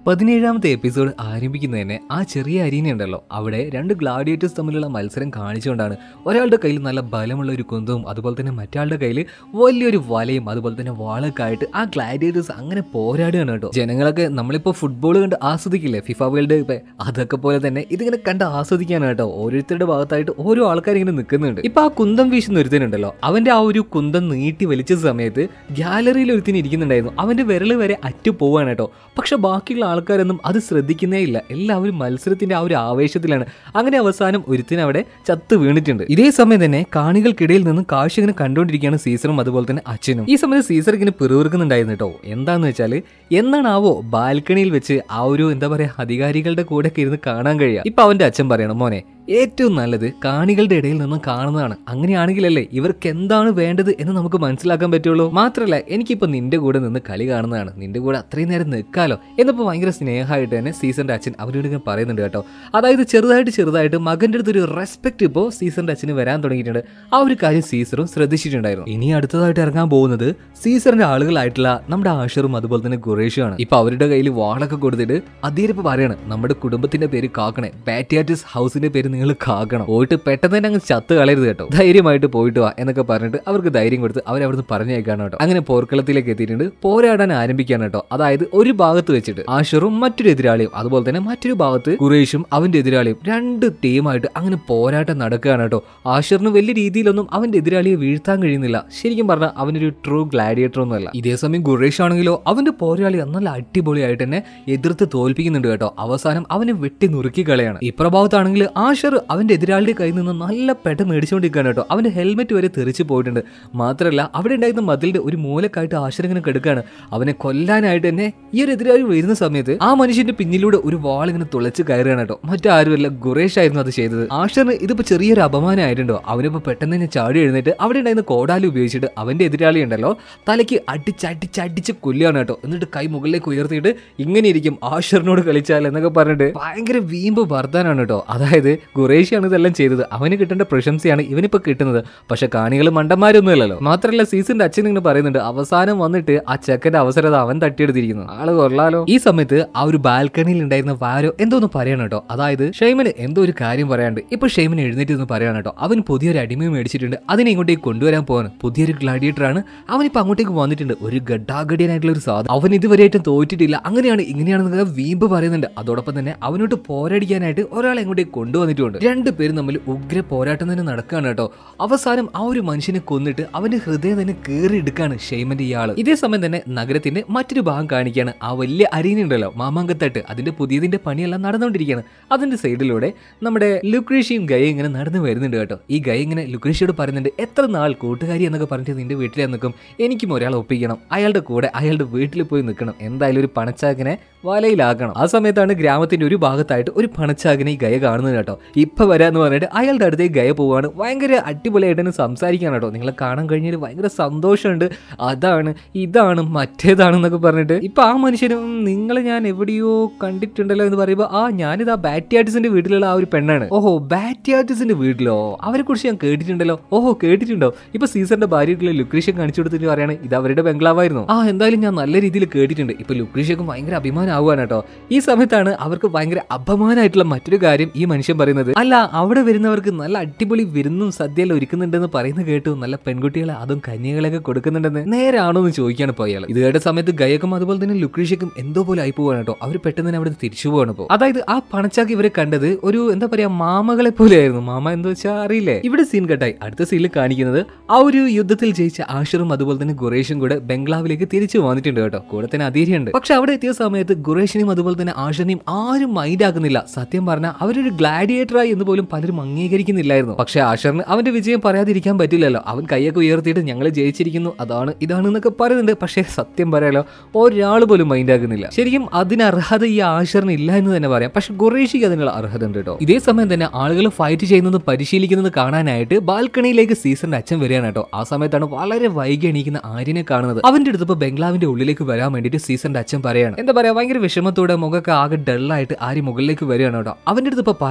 പതിനേഴാമത്തെ എപ്പിസോഡ് ആരംഭിക്കുന്നത് തന്നെ ആ ചെറിയ അരീന ഉണ്ടല്ലോ അവിടെ രണ്ട് ഗ്ലാഡിയേറ്റേഴ്സ് തമ്മിലുള്ള മത്സരം കാണിച്ചുകൊണ്ടാണ് ഒരാളുടെ കയ്യിൽ നല്ല ബലമുള്ള ഒരു കുന്തവും അതുപോലെ തന്നെ മറ്റാളുടെ കയ്യിൽ വലിയൊരു വലയും അതുപോലെ തന്നെ വാളൊക്കെ ആയിട്ട് ആ ഗ്ലാഡിയേറ്റേഴ്സ് അങ്ങനെ പോരാടുകയാണ് കേട്ടോ ജനങ്ങളൊക്കെ നമ്മളിപ്പോൾ ഫുട്ബോൾ കണ്ട് ആസ്വദിക്കില്ലേ ഫിഫ വേൾഡ് കപ്പ് അതൊക്കെ പോലെ തന്നെ ഇതിങ്ങനെ കണ്ട് ആസ്വദിക്കാനാണ് കേട്ടോ ഓരോരുത്തരുടെ ഭാഗത്തായിട്ട് ഓരോ ആൾക്കാർ ഇങ്ങനെ നിൽക്കുന്നുണ്ട് ഇപ്പൊ ആ കുന്തം വീശുന്ന ഒരുത്തനുണ്ടല്ലോ അവന്റെ ആ ഒരു കുന്തം നീട്ടി വലിച്ച സമയത്ത് ഗാലറിയിൽ ഒരുത്തിന് ഇരിക്കുന്നുണ്ടായിരുന്നു അവന്റെ വിരൽ വരെ അറ്റു പോവാണ് കേട്ടോ പക്ഷെ ബാക്കിയുള്ള ആൾക്കാരൊന്നും അത് ശ്രദ്ധിക്കുന്നേ ഇല്ല എല്ലാവരും മത്സരത്തിന്റെ ആ ഒരു ആവേശത്തിലാണ് അങ്ങനെ അവസാനം ഒരുത്തിന് അവിടെ ചത്ത് വീണിട്ടുണ്ട് ഇതേ സമയം തന്നെ കാണികൾക്കിടയിൽ നിന്ന് കാഴ്ച ഇങ്ങനെ കണ്ടുകൊണ്ടിരിക്കുകയാണ് സീസറും അതുപോലെ തന്നെ അച്ഛനും ഈ സമയത്ത് സീസർ ഇങ്ങനെ പിറുവിറുക്കുന്നുണ്ടായിരുന്നു കേട്ടോ എന്താന്ന് വെച്ചാല് എന്നാണാവോ ബാൽക്കണിയിൽ വെച്ച് ആ ഒരു എന്താ പറയാ അധികാരികളുടെ കൂടെ ഒക്കെ ഇരുന്ന് കാണാൻ കഴിയുക ഇപ്പൊ അവന്റെ അച്ഛൻ പറയണം മോനെ ഏറ്റവും നല്ലത് കാണികളുടെ ഇടയിൽ നിന്നും കാണുന്നതാണ് അങ്ങനെയാണെങ്കിലല്ലേ ഇവർക്ക് എന്താണ് വേണ്ടത് എന്ന് നമുക്ക് മനസ്സിലാക്കാൻ പറ്റുള്ളൂ മാത്രമല്ല എനിക്കിപ്പോ നിന്റെ കൂടെ നിന്ന് കളി കാണുന്നതാണ് നിന്റെ കൂടെ അത്രയും നേരം നിൽക്കാലോ എന്നപ്പോ ഭയങ്കര സ്നേഹമായിട്ട് തന്നെ സീസന്റെ അച്ഛൻ അവരോട് ഇങ്ങനെ പറയുന്നുണ്ട് കേട്ടോ അതായത് ചെറുതായിട്ട് ചെറുതായിട്ട് മകന്റെ അടുത്തൊരു റെസ്പെക്ട് ഇപ്പോൾ സീസന്റെ അച്ഛന് വരാൻ തുടങ്ങിയിട്ടുണ്ട് ആ ഒരു കാര്യം സീസറും ശ്രദ്ധിച്ചിട്ടുണ്ടായിരുന്നു ഇനി അടുത്തതായിട്ട് ഇറങ്ങാൻ പോകുന്നത് സീസറിന്റെ ആളുകളായിട്ടുള്ള നമ്മുടെ ആഷറും അതുപോലെ തന്നെ ഖുറേഷുമാണ് ഇപ്പൊ അവരുടെ കയ്യിൽ വാളൊക്കെ കൊടുത്തിട്ട് അതീരിപ്പ് പറയാണ് നമ്മുടെ കുടുംബത്തിന്റെ പേര് കാക്കണേ ബാറ്റിയാറ്റിസ് ഹൗസിന്റെ പേര് നിങ്ങൾ കാക്കണം പോയിട്ട് പെട്ടെന്ന് തന്നെ അങ്ങ് ചത്ത് കളയരുത് കേട്ടോ ധൈര്യമായിട്ട് പോയിട്ട് വാ എന്നൊക്കെ പറഞ്ഞിട്ട് അവർക്ക് ധൈര്യം കൊടുത്ത് അവരവിടുന്ന് പറഞ്ഞേക്കാണ് കേട്ടോ അങ്ങനെ പോർക്കളത്തിലേക്ക് എത്തിയിട്ടുണ്ട് പോരാടാൻ ആരംഭിക്കാണ് കേട്ടോ അതായത് ഒരു ഭാഗത്ത് വെച്ചിട്ട് ആഷറും മറ്റൊരു എതിരാളിയും അതുപോലെ തന്നെ മറ്റൊരു ഭാഗത്ത് ഖുറേഷും അവന്റെ എതിരാളിയും രണ്ട് ടീമായിട്ട് അങ്ങനെ പോരാട്ടം നടക്കുകയാണ് കേട്ടോ ആഷറിന് വലിയ രീതിയിലൊന്നും അവന്റെ എതിരാളിയെ വീഴ്ത്താൻ കഴിയുന്നില്ല ശരിക്കും പറഞ്ഞാൽ അവനൊരു ട്രൂ ഗ്ലാഡിയേറ്റർ ഒന്നുമല്ല ഇതേ സമയം ഖുറേഷ് ആണെങ്കിലോ അവന്റെ പോരാളി നല്ല അടിപൊളിയായിട്ട് തന്നെ എതിർത്ത് തോൽപ്പിക്കുന്നുണ്ട് കേട്ടോ അവസാനം അവനെ വെട്ടി നുറുക്കി കളയാണ് ഇപ്രഭാവത്താണെങ്കിൽ ആഷർ അവന്റെ എതിരാളിയുടെ കയ്യിൽ നിന്ന് നല്ല പെട്ട മേടിച്ചുകൊണ്ടിരിക്കുകയാണ് കേട്ടോ അവന്റെ ഹെൽമെറ്റ് വരെ തെറിച്ച് പോയിട്ടുണ്ട് മാത്രമല്ല അവിടെ ഉണ്ടായിരുന്ന മതിലിന്റെ ഒരു മൂലക്കായിട്ട് ആഷർ ഇങ്ങനെ കിടക്കുകയാണ് അവനെ കൊല്ലാനായിട്ട് തന്നെ ഈ ഒരു എതിരാളി വരുന്ന സമയത്ത് ആ മനുഷ്യന്റെ പിന്നിലൂടെ ഒരു വാൾ ഇങ്ങനെ തുളച്ച് കയറുകയാണ് കേട്ടോ മറ്റാരുമല്ല ഗുറേഷ് ആയിരുന്നു അത് ചെയ്തത് ആഷറിന് ഇതിപ്പോ ചെറിയൊരു അപമാനമായിട്ടുണ്ടോ അവനിപ്പോ പെട്ടെന്ന് തന്നെ ചാടി എഴുന്നേറ്റ് അവിടെ ഉണ്ടായിരുന്ന കോടാലി ഉപയോഗിച്ചിട്ട് അവന്റെ എതിരാളി ഉണ്ടല്ലോ തലയ്ക്ക് അടിച്ചടിച്ചടിച്ച് കൊല്ലുകയാണ് കേട്ടോ എന്നിട്ട് കൈ മുകളിലേക്ക് ഉയർത്തിയിട്ട് ഇങ്ങനെ ഇരിക്കും ആഷറിനോട് കളിച്ചാൽ എന്നൊക്കെ പറഞ്ഞിട്ട് ഭയങ്കര വീമ്പ് വർദ്ധാനാണ് കേട്ടോ അതായത് ഖുറേഷിയാണ് ഇതെല്ലാം ചെയ്തത് അവന് കിട്ടേണ്ട പ്രശംസയാണ് ഇവനിപ്പോ കിട്ടുന്നത് പക്ഷെ കാണികൾ മണ്ടന്മാരൊന്നും അല്ലല്ലോ മാത്രമല്ല സീസന്റെ അച്ഛൻ ഇങ്ങനെ പറയുന്നുണ്ട് അവസാനം വന്നിട്ട് ആ ചെക്കന്റെ അവസരത അവൻ തട്ടിയെടുത്തിരിക്കുന്നു ആള് കൊള്ളാലോ ഈ സമയത്ത് ആ ഒരു ബാൽക്കണിയിൽ ഉണ്ടായിരുന്ന വാരോ എന്തോന്ന് പറയണം കേട്ടോ അതായത് ഷെയ്മന് എന്തോ ഒരു കാര്യം പറയാണ്ട് ഇപ്പൊ ഷെയ്മൻ എഴുന്നേറ്റ് നിന്ന് പറയാണ് കേട്ടോ അവൻ പുതിയൊരു അടിമയും മേടിച്ചിട്ടുണ്ട് അതിനെ ഇങ്ങോട്ടേക്ക് കൊണ്ടുവരാൻ പോവാണ് പുതിയൊരു ഗ്ലാഡിയേറ്റർ ആണ് അവനിപ്പോ അങ്ങോട്ടേക്ക് വന്നിട്ടുണ്ട് ഒരു ഗഡാഗഡിയനായിട്ടുള്ള ഒരു സാധനം അവൻ ഇതുവരെയായിട്ടും തോറ്റിട്ടില്ല അങ്ങനെയാണ് ഇങ്ങനെയാണെന്ന് വീമ്പ് പറയുന്നുണ്ട് അതോടൊപ്പം തന്നെ അവനോട്ട് പോരടിക്കാനായിട്ട് ഒരാളെ ഇങ്ങോട്ടേക്ക് കൊണ്ടുവന്നിട്ടുണ്ട് രണ്ടുപേരും തമ്മിൽ ഉഗ്ര പോരാട്ടം തന്നെ നടക്കുകയാണ് കേട്ടോ അവസാനം ആ ഒരു മനുഷ്യനെ കൊന്നിട്ട് അവന്റെ ഹൃദയം തന്നെ കീറി എടുക്കാണ് ഷെയ്മന്റെ ഇയാള് ഇതേ സമയം തന്നെ നഗരത്തിന്റെ മറ്റൊരു ഭാഗം കാണിക്കുകയാണ് ആ വലിയ അരീന ഉണ്ടല്ലോ മാമാങ്കത്തട്ട് അതിന്റെ പുതിയതിന്റെ പണിയെല്ലാം നടന്നുകൊണ്ടിരിക്കുകയാണ് അതിന്റെ സൈഡിലൂടെ നമ്മുടെ ലുക്രീഷിയും ഗയ ഇങ്ങനെ നടന്നു വരുന്നുണ്ട് കേട്ടോ ഈ ഗയ ഇങ്ങനെ ലുക്രീഷിയോട് പറയുന്നുണ്ട് എത്ര നാൾ കൂട്ടുകാരി എന്നൊക്കെ പറഞ്ഞിട്ട് നിന്റെ വീട്ടിൽ നിൽക്കും എനിക്കും ഒരാളെ ഒപ്പിക്കണം അയാളുടെ കൂടെ അയാളുടെ വീട്ടിൽ പോയി നിൽക്കണം എന്തായാലും ഒരു പണച്ചാക്കിനെ വലയിലാക്കണം ആ സമയത്താണ് ഗ്രാമത്തിന്റെ ഒരു ഭാഗത്തായിട്ട് ഒരു പണച്ചാകിനെ ഈ ഗയ കാണുന്നത് കേട്ടോ ഇപ്പൊ വരാന്ന് പറഞ്ഞിട്ട് അയാളുടെ അടുത്തേക്ക് ഗയ പോവാണ് ഭയങ്കര അടിപൊളിയായിട്ട് തന്നെ സംസാരിക്കാൻ കേട്ടോ നിങ്ങളെ കാണാൻ കഴിഞ്ഞാൽ ഭയങ്കര സന്തോഷമുണ്ട് അതാണ് ഇതാണ് മറ്റേതാണെന്നൊക്കെ പറഞ്ഞിട്ട് ഇപ്പൊ ആ മനുഷ്യനും നിങ്ങളെ ഞാൻ എവിടെയോ കണ്ടിട്ടുണ്ടല്ലോ എന്ന് പറയുമ്പോൾ ആ ഞാനിത് ആ ബാറ്റിയാർട്ടിസിന്റെ വീട്ടിലുള്ള ആ ഒരു പെണ്ണാണ് ഓഹോ ബാറ്റിയാർട്ടിസിന്റെ വീട്ടിലോ അവരെ കുറിച്ച് ഞാൻ കേട്ടിട്ടുണ്ടല്ലോ ഓഹോ കേട്ടിട്ടുണ്ടോ ഇപ്പൊ സീസറിന്റെ ഭാര്യയ്ക്കുള്ള ലുക്രീഷ്യ കാണിച്ചു കൊടുത്തിട്ട് പറയാണ് ഇത് അവരുടെ ബംഗ്ലാവായിരുന്നു ആ എന്തായാലും ഞാൻ നല്ല രീതിയിൽ കേട്ടിട്ടുണ്ട് ഇപ്പൊ ലുക്രീഷ്യക്ക് ഭയങ്കര അഭിമാനമാവുകയാണ് കേട്ടോ ഈ സമയത്താണ് അവർക്ക് ഭയങ്കര അപമാനമായിട്ടുള്ള മറ്റൊരു കാര്യം ഈ മനുഷ്യൻ പറയുന്നത് അല്ല അവിടെ വരുന്നവർക്ക് നല്ല അടിപൊളി വിരുന്നും സദ്യയെല്ലാം ഒരുക്കുന്നുണ്ടെന്ന് പറയുന്നത് കേട്ടു നല്ല പെൺകുട്ടികളെ അതും കന്യകളെയൊക്കെ കൊടുക്കുന്നുണ്ടെന്ന് നേരാണോ എന്ന് ചോദിക്കാണ് ഇപ്പോൾ അയാൾ ഇത് കേട്ട സമയത്ത് ഗയക്കും അതുപോലെ തന്നെ ലുക്രീഷ്യക്കും എന്തോ പോലെ ആയി പോവാണ് കേട്ടോ അവർ പെട്ടെന്ന് തന്നെ അവിടെ തിരിച്ചു പോവാണ് ഇപ്പോൾ അതായത് ആ പണച്ചാക്ക് ഇവരെ കണ്ടത് ഒരു എന്താ പറയാ മാമകളെ പോലെയായിരുന്നു മാമ എന്താ വെച്ചാൽ അറിയില്ലേ ഇവിടെ സീൻ കട്ടായി അടുത്ത സീനിൽ കാണിക്കുന്നത് ആ ഒരു യുദ്ധത്തിൽ ജയിച്ച ആഷറും അതുപോലെ തന്നെ ഖുറേഷും കൂടെ ബംഗ്ലാവിലേക്ക് തിരിച്ചു വന്നിട്ടുണ്ട് കേട്ടോ കൂടെ തന്നെ അതീരിയുണ്ട് പക്ഷെ അവിടെ എത്തിയ സമയത്ത് ഖുറേഷിനെയും അതുപോലെ തന്നെ ആഷറിനെയും ആരും മൈൻഡ് ആക്കുന്നില്ല സത്യം പറഞ്ഞാൽ അവരൊരു ഗ്ലാഡിയേറ്ററായി എന്ന് പോലും പലരും അംഗീകരിക്കുന്നില്ലായിരുന്നു പക്ഷെ ആഷറിന് അവന്റെ വിജയം പറയാതിരിക്കാൻ പറ്റില്ലല്ലോ അവൻ കൈയൊക്കെ ഉയർത്തിയിട്ട് ഞങ്ങൾ ജയിച്ചിരിക്കുന്നു അതാണ് ഇതാണ് എന്നൊക്കെ പറയുന്നുണ്ട് പക്ഷേ സത്യം പറയാലോ ഒരാൾ പോലും മൈൻഡ് ആക്കുന്നില്ല ശരിക്കും അതിന് അർഹത ഈ ആഷറിന് ഇല്ല എന്ന് തന്നെ പറയാം പക്ഷെ ഖുറേഷിക്ക് അതിനുള്ള അർഹത ഉണ്ട് കേട്ടോ ഇതേ സമയം തന്നെ ആളുകൾ ഫൈറ്റ് ചെയ്യുന്നത് പരിശീലിക്കുന്നത് കാണാനായിട്ട് ബാൽക്കണിയിലേക്ക് സീസണിന്റെ അച്ഛൻ വരികയാണ് കേട്ടോ ആ സമയത്താണ് വളരെ വൈകി എണീക്കുന്ന ആര്യനെ കാണുന്നത് അവന്റെ അടുത്ത് ഇപ്പൊ ബംഗ്ലാവിന്റെ ഉള്ളിലേക്ക് വരാൻ വേണ്ടിയിട്ട് സീസണിന്റെ അച്ഛൻ പറയാണ് എന്താ പറയാ ഭയങ്കര വിഷമത്തോടെ മുഖമൊക്കെ ആകെ ഡള്ളായിട്ട് ആര്യ മുകളിലേക്ക് വരികയാണ് കേട്ടോ അവന്റെ അടുത്ത് ഇപ്പൊ പറയാണ്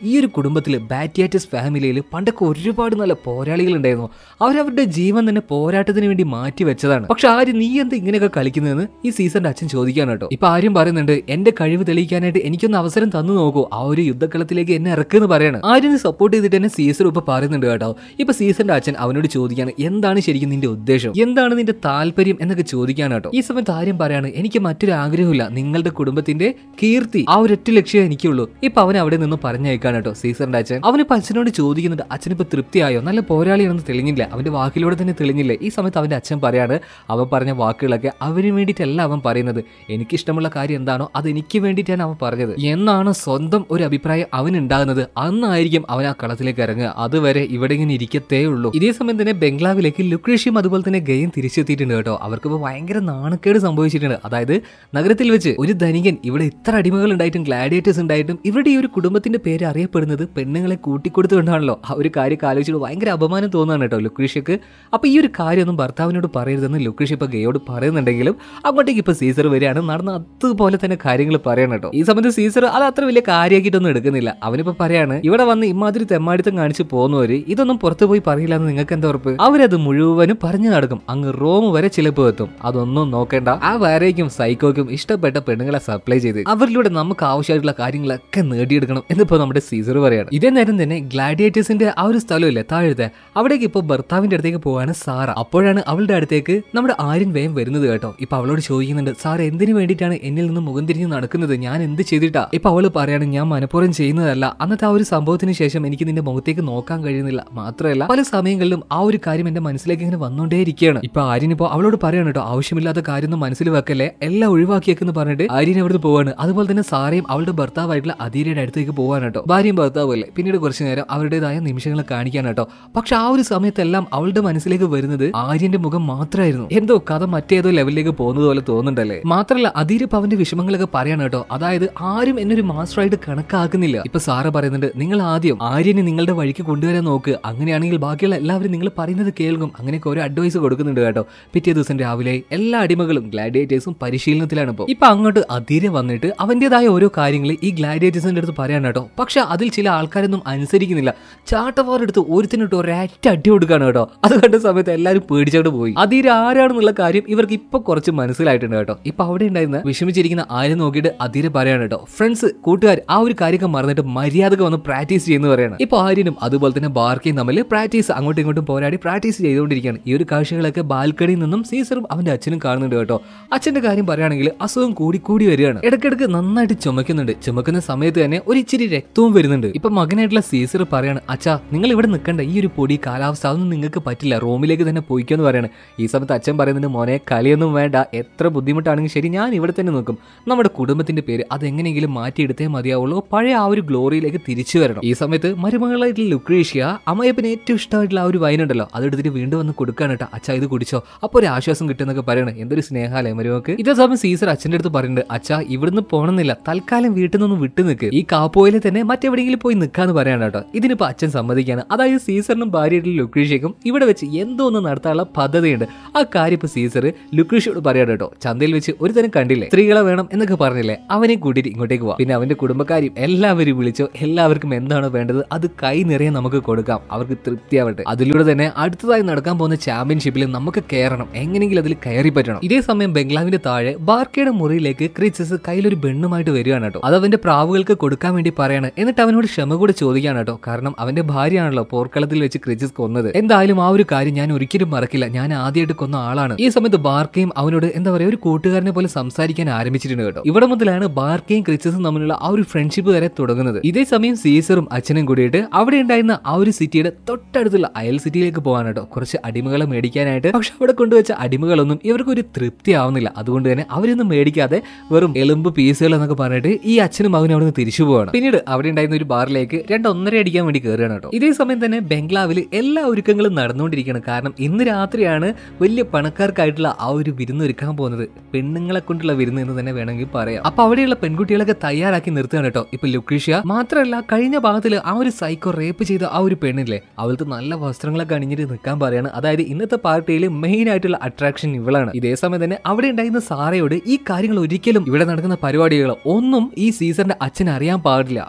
ഈ ഒരു കുടുംബത്തിൽ ബാറ്റിയാറ്റസ് ഫാമിലിയിൽ പണ്ടൊക്കെ ഒരുപാട് നല്ല പോരാളികൾ ഉണ്ടായിരുന്നു അവരവരുടെ ജീവൻ തന്നെ പോരാട്ടത്തിന് വേണ്ടി മാറ്റി വെച്ചതാണ് പക്ഷെ ആര് നീ എന്താ ഇങ്ങനെയൊക്കെ കളിക്കുന്നതെന്ന് ഈ സീസണിന്റെ അച്ഛൻ ചോദിക്കാൻ കേട്ടോ ഇപ്പൊ ആരും പറയുന്നുണ്ട് എന്റെ കഴിവ് തെളിയിക്കാനായിട്ട് എനിക്കൊന്ന് അവസരം തന്നു നോക്കൂ ആ ഒരു യുദ്ധക്കളത്തിലേക്ക് എന്നെ ഇറക്കുന്ന് പറയാണ് ആര്യനെ സപ്പോർട്ട് ചെയ്തിട്ട് തന്നെ സീസർ ഇപ്പൊ പറയുന്നുണ്ട് കേട്ടോ ഇപ്പൊ സീസറിന്റെ അച്ഛൻ അവനോട് ചോദിക്കാണ് എന്താണ് ശരിക്കും നിന്റെ ഉദ്ദേശം എന്താണ് നിന്റെ താല്പര്യം എന്നൊക്കെ ചോദിക്കാൻ കേട്ടോ ഈ സമയത്ത് ആര്യം പറയാണ് എനിക്ക് മറ്റൊരു ആഗ്രഹമില്ല നിങ്ങളുടെ കുടുംബത്തിന്റെ കീർത്തി ആ ഒരൊറ്റ ലക്ഷ്യം എനിക്കുള്ളൂ ഇപ്പൊ അവൻ അവിടെ നിന്ന് പറഞ്ഞയക്കാൻ കേട്ടോ സീസറിന്റെ അച്ഛൻ അവനിപ്പോ അച്ഛനോട് ചോദിക്കുന്നുണ്ട് അച്ഛനിപ്പോ തൃപ്തിയായോ നല്ല പോരാളിയാണെന്ന് തെളിഞ്ഞില്ല അവന്റെ വാക്കിലൂടെ തന്നെ തെളിഞ്ഞില്ലേ ഈ സമയത്ത് അവന്റെ അച്ഛൻ പറയാണ് അവൻ പറഞ്ഞ വാക്കുകളൊക്കെ അവന് വേണ്ടിയിട്ടല്ല അവൻ പറയുന്നത് എനിക്കിഷ്ടമുള്ള കാര്യം എന്താണോ അത് എനിക്ക് വേണ്ടിയിട്ടാണ് അവൻ പറഞ്ഞത് എന്നാണ് സ്വന്തം ഒരു അഭിപ്രായം അവൻ ഉണ്ടാകുന്നത് അന്നായിരിക്കും അവൻ ആ കളത്തിലേക്ക് ഇറങ്ങുക അതുവരെ ഇവിടെ ഇങ്ങനെ ഇരിക്കത്തേ ഉള്ളൂ ഇതേ സമയം തന്നെ ബംഗ്ലാവിലേക്ക് ലുക്രേഷ്യം അതുപോലെ തന്നെ ഗെയിം തിരിച്ചെത്തിയിട്ടുണ്ട് കേട്ടോ അവർക്കിപ്പോൾ ഭയങ്കര നാണക്കേട് സംഭവിച്ചിട്ടുണ്ട് അതായത് നഗരത്തിൽ വെച്ച് ഒരു ധനികൻ ഇവിടെ ഇത്ര അടിമകൾ ഉണ്ടായിട്ടും ഗ്ലാഡിയേറ്റേഴ്സ് ഉണ്ടായിട്ടും ഇവരുടെ ഈ ഒരു കുടുംബത്തിന്റെ പേര് അറിയപ്പെടുന്നത് പെണ്ണുങ്ങളെ കൂട്ടിക്കൊടുത്തുകൊണ്ടാണല്ലോ ആ ഒരു കാര്യം ആലോചിച്ചിട്ട് ഭയങ്കര അപമാനം തോന്നുകയാണ് കേട്ടോ ലുക്രീഷ്യക്ക് അപ്പൊ ഈ ഒരു കാര്യമൊന്നും ഭർത്താവിനോട് പറയരുതെന്ന് ലുക്രീഷ്യ ഇപ്പൊ ഗയോട് പറയുന്നുണ്ടെങ്കിലും അങ്ങോട്ടേക്ക് ഇപ്പൊ സീസർ വരികയാണ് നടന്ന അതുപോലെ തന്നെ കാര്യങ്ങൾ പറയണം കേട്ടോ ഈ സമയത്ത് സീസർ അത് അത്ര വലിയ കാര്യമാക്കിയിട്ടൊന്നും എടുക്കുന്നില്ല അവനിപ്പോ പറയാണ് ഇവിടെ വന്ന് ഇമാതിരി തെമ്മാടിത്തം കാണിച്ച് പോകുന്നവര് ഇതൊന്നും പുറത്തു പോയി പറയില്ല എന്ന് നിങ്ങൾക്ക് എന്താ ഉറപ്പ് അവരത് മുഴുവനും പറഞ്ഞു നടക്കും അങ്ങ് റോം വരെ ചിലപ്പോൾ എത്തും അതൊന്നും നോക്കേണ്ട ആ വരയ്ക്കും സൈക്കോയ്ക്കും ഇഷ്ടപ്പെട്ട പെണ്ണുങ്ങളെ സപ്ലൈ ചെയ്ത് അവരിലൂടെ നമുക്ക് ആവശ്യമായിട്ടുള്ള കാര്യങ്ങളൊക്കെ നേടിയെടുക്കണം എന്നിപ്പോ നമ്മുടെ സീസർ പറയാണ് ഇതേ നേരം തന്നെ ഗ്ലാഡിയേറ്റേഴ്സിന്റെ ആ ഒരു സ്ഥലമില്ലേ താഴത്തെ അവിടേക്ക് ഇപ്പോൾ ഭർത്താവിന്റെ അടുത്തേക്ക് പോവാണ് സാറ അപ്പോഴാണ് അവളുടെ അടുത്തേക്ക് നമ്മുടെ ആര്യൻ വേഗം വരുന്നത് കേട്ടോ ഇപ്പൊ അവളോട് ചോദിക്കുന്നുണ്ട് സാർ എന്തിനു വേണ്ടിയിട്ടാണ് എന്നിൽ നിന്ന് മുഖം തിരിഞ്ഞ് നടക്കുന്നത് ഞാൻ എന്ത് ചെയ്തിട്ടാ ഇപ്പൊ അവള് പറയാണ് ഞാൻ മനഃപൂർവ്വം ചെയ്യുന്നതല്ല അന്നത്തെ ആ ഒരു സംഭവത്തിന് ശേഷം എനിക്ക് നിന്റെ മുഖത്തേക്ക് നോക്കാൻ കഴിയുന്നില്ല മാത്രമല്ല പല സമയങ്ങളിലും ആ ഒരു കാര്യം എന്റെ മനസ്സിലേക്ക് ഇങ്ങനെ വന്നുകൊണ്ടേയിരിക്കുകയാണ് ഇപ്പൊ ആര്യൻ ഇപ്പോ അവളോട് പറയാണ് കേട്ടോ ആവശ്യമില്ലാത്ത കാര്യം മനസ്സിൽ വെക്കല്ലേ എല്ലാം ഒഴിവാക്കിയേക്കെന്ന് പറഞ്ഞിട്ട് ആര്യൻ അവിടുന്ന് പോവാണ് അതുപോലെ തന്നെ സാറയും അവളുടെ ഭർത്താവായിട്ടുള്ള അധീരയുടെ അടുത്തേക്ക് പോവാൻ കേട്ടോ ഭാര്യയും ഭർത്താവും അല്ലേ പിന്നീട് കുറച്ചു നേരം അവരുടേതായ നിമിഷങ്ങൾ കാണിക്കാൻ കേട്ടോ പക്ഷെ ആ ഒരു സമയത്തെല്ലാം അവളുടെ മനസ്സിലേക്ക് വരുന്നത് ആര്യന്റെ മുഖം മാത്രമായിരുന്നു എന്തോ കഥ മറ്റേതോ ലെവലിലേക്ക് പോകുന്നത് പോലെ തോന്നുന്നുണ്ടല്ലേ മാത്രമല്ല അധീര ഇപ്പൊ അവന്റെ വിഷമങ്ങളൊക്കെ പറയാണ് കേട്ടോ അതായത് ആരും എന്നൊരു മാസ്റ്ററായിട്ട് കണക്കാക്കുന്നില്ല ഇപ്പൊ സാറ് പറയുന്നുണ്ട് നിങ്ങൾ ആദ്യം ആര്യനെ നിങ്ങളുടെ വഴിക്ക് കൊണ്ടുവരാൻ നോക്ക് അങ്ങനെയാണെങ്കിൽ ബാക്കിയുള്ള എല്ലാവരും നിങ്ങൾ പറയുന്നത് കേൾക്കും അങ്ങനെയൊക്കെ ഓരോ അഡ്വൈസ് കൊടുക്കുന്നുണ്ട് കേട്ടോ പിറ്റേ ദിവസം രാവിലെ എല്ലാ അടിമകളും ഗ്ലാഡിയേറ്റേഴ്സും പരിശീലനത്തിലാണ് ഇപ്പോൾ ഇപ്പൊ അങ്ങോട്ട് അധീര വന്നിട്ട് അവന്റേതായ ഓരോ കാര്യങ്ങൾ ഈ ഗ്ലാഡിയേറ്റേഴ്സിന്റെ അടുത്ത് പറയാൻ കേട്ടോ പക്ഷെ അതിൽ ചില ആൾക്കാരൊന്നും അനുസരിക്കുന്നില്ല ചാട്ടവാറെടുത്ത് ഒരുത്തിനിട്ട് ഒരൊറ്റ അടി കൊടുക്കാണ് കേട്ടോ അത് കണ്ട സമയത്ത് എല്ലാവരും പേടിച്ചോണ്ട് പോയി അധീര ആരാണെന്നുള്ള കാര്യം ഇവർക്ക് ഇപ്പൊ കുറച്ച് മനസ്സിലായിട്ടുണ്ട് കേട്ടോ ഇപ്പൊ അവിടെ ഉണ്ടായിരുന്ന വിഷമിച്ചിരിക്കുന്ന ആരും നോക്കിയിട്ട് അധീര പറയാണ് കേട്ടോ ഫ്രണ്ട്സ് കൂട്ടുകാർ ആ ഒരു കാര്യമൊക്കെ മറന്നിട്ട് മര്യാദക്ക് വന്ന് പ്രാക്ടീസ് ചെയ്യുന്നു പറയാണ് ഇപ്പൊ ആര്യനും അതുപോലെ തന്നെ ബാർക്കയും തമ്മിൽ പ്രാക്ടീസ് അങ്ങോട്ടും ഇങ്ങോട്ടും പോരാടി പ്രാക്ടീസ് ചെയ്തുകൊണ്ടിരിക്കുകയാണ് ഈ ഒരു കാഴ്ചകളൊക്കെ ബാൽക്കണിയിൽ നിന്നും സീസറും അവന്റെ അച്ഛനും കാണുന്നുണ്ട് കേട്ടോ അച്ഛന്റെ കാര്യം പറയുകയാണെങ്കിൽ അസുഖം കൂടി കൂടി വരികയാണ് ഇടയ്ക്കിടയ്ക്ക് നന്നായിട്ട് ചുമക്കുന്നുണ്ട് ചുമക്കുന്ന സമയത്ത് തന്നെ ഒരു ഇച്ചിരി രക്തവും വരുന്നുണ്ട് ഇപ്പൊ മകനായിട്ടുള്ള സീസർ പറയാണ് അച്ഛാ നിങ്ങൾ ഇവിടെ നിൽക്കണ്ട ഈ ഒരു പൊടി കാലാവസ്ഥ അതൊന്നും നിങ്ങൾക്ക് പറ്റില്ല റൂമിലേക്ക് തന്നെ പോയിക്കെന്ന് പറയാണ് ഈ സമയത്ത് അച്ഛൻ പറയുന്നുണ്ട് മോനെ കളിയൊന്നും വേണ്ട എത്ര ബുദ്ധിമുട്ടാണെങ്കിൽ ശരി ഞാൻ ഇവിടെ തന്നെ നിൽക്കും നമ്മുടെ കുടുംബത്തിന്റെ പേര് അതെങ്ങനെയെങ്കിലും മാറ്റിയെടുത്തേ മതിയാവുള്ളൂ പഴയ ആ ഒരു ഗ്ലോറിയിലേക്ക് തിരിച്ചു വരണം ഈ സമയത്ത് മരുമകളായിട്ടുള്ള ലുക്രീഷ്യ അമ്മയപ്പന് ഏറ്റവും ഇഷ്ടമായിട്ടുള്ള ആ ഒരു വൈൻ ഉണ്ടല്ലോ അതെടുത്തിട്ട് വീണ്ടും വന്ന് കൊടുക്കാണ് കേട്ടോ അച്ഛാ ഇത് കുടിച്ചോ അപ്പോൾ ഒരു ആശ്വാസം കിട്ടുന്നൊക്കെ പറയണേ എന്തൊരു സ്നേഹാലേ മരുമക്ക് ഇതേ സമയം സീസർ അച്ഛൻ്റെ അടുത്ത് പറയുന്നുണ്ട് അച്ഛാ ഇവിടുന്ന് പോകണമെന്നില്ല തൽക്കാലം വീട്ടിൽ നിന്ന് വിട്ടു നിൽക്ക് ഈ കാപ്പോയിൽ തന്നെ മറ്റെവിടെയെങ്കിലും പോയി നിൽക്കാന്ന് പറയാണ് കേട്ടോ ഇതിനിപ്പോ അച്ഛൻ സമ്മതിക്കാണ് അതായത് സീസറിനും ഭാര്യയായിട്ടുള്ള ലുക്രീഷ്യക്കും ഇവിടെ വെച്ച് എന്തോ ഒന്ന് നടത്താനുള്ള പദ്ധതിയുണ്ട് ആ കാര്യം ഇപ്പൊ സീസർ ലുക്രീഷ്യയോട് പറയാൻ കേട്ടോ ചന്തയിൽ വെച്ച് ഒരു തരം കണ്ടില്ലേ സ്ത്രീകളെ വേണം എന്നൊക്കെ പറഞ്ഞില്ലേ അവനെ കൂട്ടിയിട്ട് ഇങ്ങോട്ടേക്ക് പോവാം പിന്നെ അവന്റെ കുടുംബക്കാരും എല്ലാവരും വിളിച്ചോ എല്ലാവർക്കും എന്താണോ വേണ്ടത് അത് കൈ നിറയെ നമുക്ക് കൊടുക്കാം അവർക്ക് തൃപ്തിയാവട്ടെ അതിലൂടെ തന്നെ അടുത്തതായി നടക്കാൻ പോകുന്ന ചാമ്പ്യൻഷിപ്പിൽ നമുക്ക് കയറണം എങ്ങനെയെങ്കിലും അതിൽ കയറി പറ്റണം ഇതേ സമയം ബംഗ്ലാവിന്റെ താഴെ ബാർക്കയുടെ മുറിയിലേക്ക് ക്രിച്ചസ് കയ്യിലൊരു ബെണ്ണുമായിട്ട് വരികയാണ് കേട്ടോ അത് അവന്റെ പ്രാവുകൾക്ക് കൊടുക്കാൻ വേണ്ടി പറയാണ് എന്നിട്ട് അവനോട് ക്ഷമ കൂടെ ചോദിക്കുകയാണ് കേട്ടോ കാരണം അവന്റെ ഭാര്യയാണല്ലോ പോർക്കളത്തിൽ വെച്ച് ക്രിച്ചസ് കൊന്നത് എന്തായാലും ആ ഒരു കാര്യം ഞാൻ ഒരിക്കലും മറക്കില്ല ഞാൻ ആദ്യമായിട്ട് കൊന്ന ആളാണ് ഈ സമയത്ത് ബാർക്കയും അവനോട് എന്താ പറയാ ഒരു കൂട്ടുകാരനെ പോലെ സംസാരിക്കാൻ ആരംഭിച്ചിട്ടുണ്ട് കേട്ടോ ഇവിടെ മുതലാണ് ബാർക്കയും ക്രിച്ചസും തമ്മിലുള്ള ആ ഒരു ഫ്രണ്ട്ഷിപ്പ് വരെ തുടങ്ങുന്നത് ഇതേ സമയം സീസറും അച്ഛനും കൂടിയിട്ട് അവിടെ ഉണ്ടായിരുന്ന ആ ഒരു സിറ്റിയുടെ തൊട്ടടുത്തുള്ള അയൽ സിറ്റിയിലേക്ക് പോകാൻ കേട്ടോ കുറച്ച് അടിമകളെ മേടിക്കാനായിട്ട് പക്ഷെ അവിടെ കൊണ്ടുവച്ച അടിമകളൊന്നും ഇവർക്ക് ഒരു തൃപ്തി ആവുന്നില്ല അതുകൊണ്ട് തന്നെ അവരൊന്നും മേടിക്കാതെ വെറും എലുമ്പ് പീസുകൾ എന്നൊക്കെ പറഞ്ഞിട്ട് ഈ അച്ഛനും മകനും അവിടെ നിന്ന് തിരിച്ചു പോവാണ് പിന്നീട് അവിടെ ഉണ്ടായിരുന്ന ഒരു ബാറിലേക്ക് രണ്ട് ഒന്നര അടിക്കാൻ വേണ്ടി കയറുകയാണ് കേട്ടോ ഇതേ സമയം തന്നെ ബംഗ്ലാവിൽ എല്ലാ ഒരുക്കങ്ങളും നടന്നുകൊണ്ടിരിക്കുകയാണ് കാരണം ഇന്ന് രാത്രിയാണ് വലിയ പണക്കാർക്കായിട്ടുള്ള ആ ഒരു വിരുന്ന് ഒരുക്കാൻ പോകുന്നത് പെണ്ണുങ്ങളെ കൊണ്ടുള്ള വിരുന്ന് എന്ന് തന്നെ വേണമെങ്കിൽ പറയാം അപ്പൊ അവിടെയുള്ള പെൺകുട്ടികളൊക്കെ തയ്യാറാക്കി നിർത്തുകയാണ് കേട്ടോ ഇപ്പൊ ലുക്രീഷ്യ മാത്രമല്ല കഴിഞ്ഞ ഭാഗത്തിൽ ആ ഒരു സൈക്കോ റേപ്പ് ചെയ്ത ആ ഒരു പെണ്ണില്ലേ അവൾക്ക് നല്ല വസ്ത്രങ്ങളൊക്കെ അണിഞ്ഞിട്ട് നിൽക്കാൻ പറയാണ് അതായത് ഇന്നത്തെ പാർട്ടിയിൽ മെയിൻ ആയിട്ടുള്ള അട്രാക്ഷൻ ഇവളാണ് ഇതേ സമയം തന്നെ അവിടെ ഉണ്ടായിരുന്ന സാറയോട് ഈ കാര്യങ്ങൾ ഒരിക്കലും ഇവിടെ നടക്കുന്ന പരിപാടികൾ ഒന്നും ഈ സീസറിന്റെ അച്ഛൻ അറിയാൻ പാടില്ല ഇനി അഥവാ